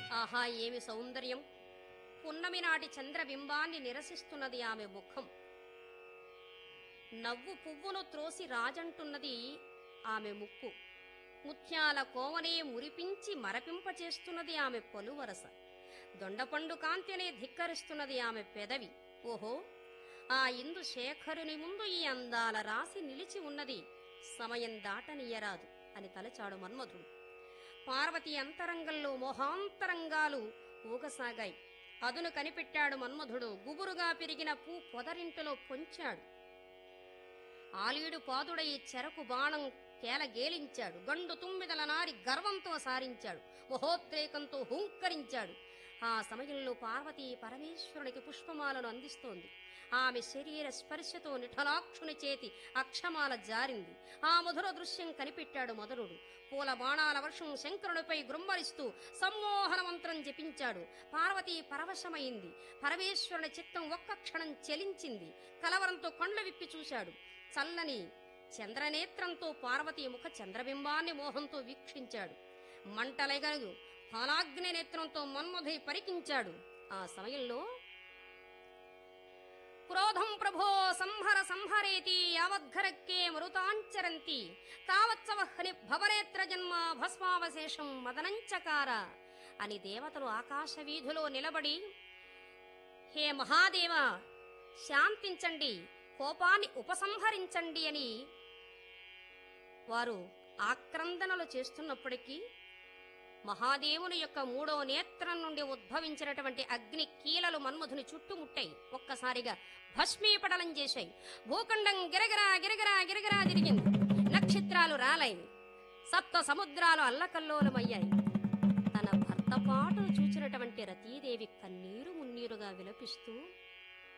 ఆహా ఏమి సౌందర్యం పున్నమి నాటి చంద్రబింబాన్ని నిరసిస్తున్నది ఆమె ముఖం నవ్వు పువ్వును త్రోసి రాజంటున్నది ఆమె ముక్కు ముత్యాల కోవనే మురిపించి మరపింపచేస్తున్నది ఆమె పలువరస దొండపండు కాంతినే ధిక్కరిస్తున్నది ఆమె పెదవి ఓహో ఆ ఇందు శేఖరుని ముందు ఈ అందాల రాసి నిలిచి ఉన్నది సమయం దాటనియరాదు అని తలచాడు మన్మధుడు పార్వతి అంతరంగంలో మోహాంతరంగాలు ఊగసాగాయి అదును కనిపెట్టాడు మన్మధుడు గుబురుగా పెరిగిన పూ పొదరింటిలో పొంచాడు ఆలీడు పాదుడై చెరకు బాణం కేల గేలించాడు గండు తుమ్మిదల నారి గర్వంతో సారించాడు మహోద్రేకంతో హుంకరించాడు ఆ సమయంలో పార్వతి పరమేశ్వరునికి పుష్పమాలను అందిస్తోంది ఆమె శరీర స్పర్శతో నిఠలాక్షుని చేతి అక్షమాల జారింది ఆ మధుర దృశ్యం కనిపెట్టాడు మధురుడు పూల బాణాల వర్షం శంకరుడిపై గృమ్మరిస్తూ సమ్మోహన మంత్రం జపించాడు పార్వతి పరవశమైంది పరమేశ్వరుని చిత్తం ఒక్క క్షణం చెలించింది కలవరంతో కొండ్ల విప్పి చూశాడు చల్లని చంద్రనేత్రంతో పార్వతీ ముఖ చంద్రబింబాన్ని మోహంతో వీక్షించాడు మంటలెగలు ఫలాగ్ని నేత్రంతో మన్మధుని పరికించాడు ఆ సమయంలో క్రోధం ప్రభో సంహర సంహరేతి యావద్ఘరక్కే మరుతాంచరంతి తావత్సవహ్ని భవనేత్ర జన్మ భస్మావశేషం మదనంచకార అని దేవతలు ఆకాశ వీధిలో నిలబడి హే మహాదేవ శాంతించండి కోపాన్ని ఉపసంహరించండి అని వారు ఆక్రందనలు చేస్తున్నప్పటికీ మహాదేవుని యొక్క మూడో నేత్రం నుండి ఉద్భవించినటువంటి అగ్ని కీలలు మన్మధుని చుట్టుముట్టాయి ఒక్కసారిగా భస్మీపటలం చేశాయి భూఖండం గిరగిరా గిరగిరా గిరగిరా తిరిగింది నక్షత్రాలు రాలాయి సప్త సముద్రాలు అల్లకల్లోలమయ్యాయి తన భర్త పాటను చూచినటువంటి రతీదేవి కన్నీరు మున్నీరుగా విలపిస్తూ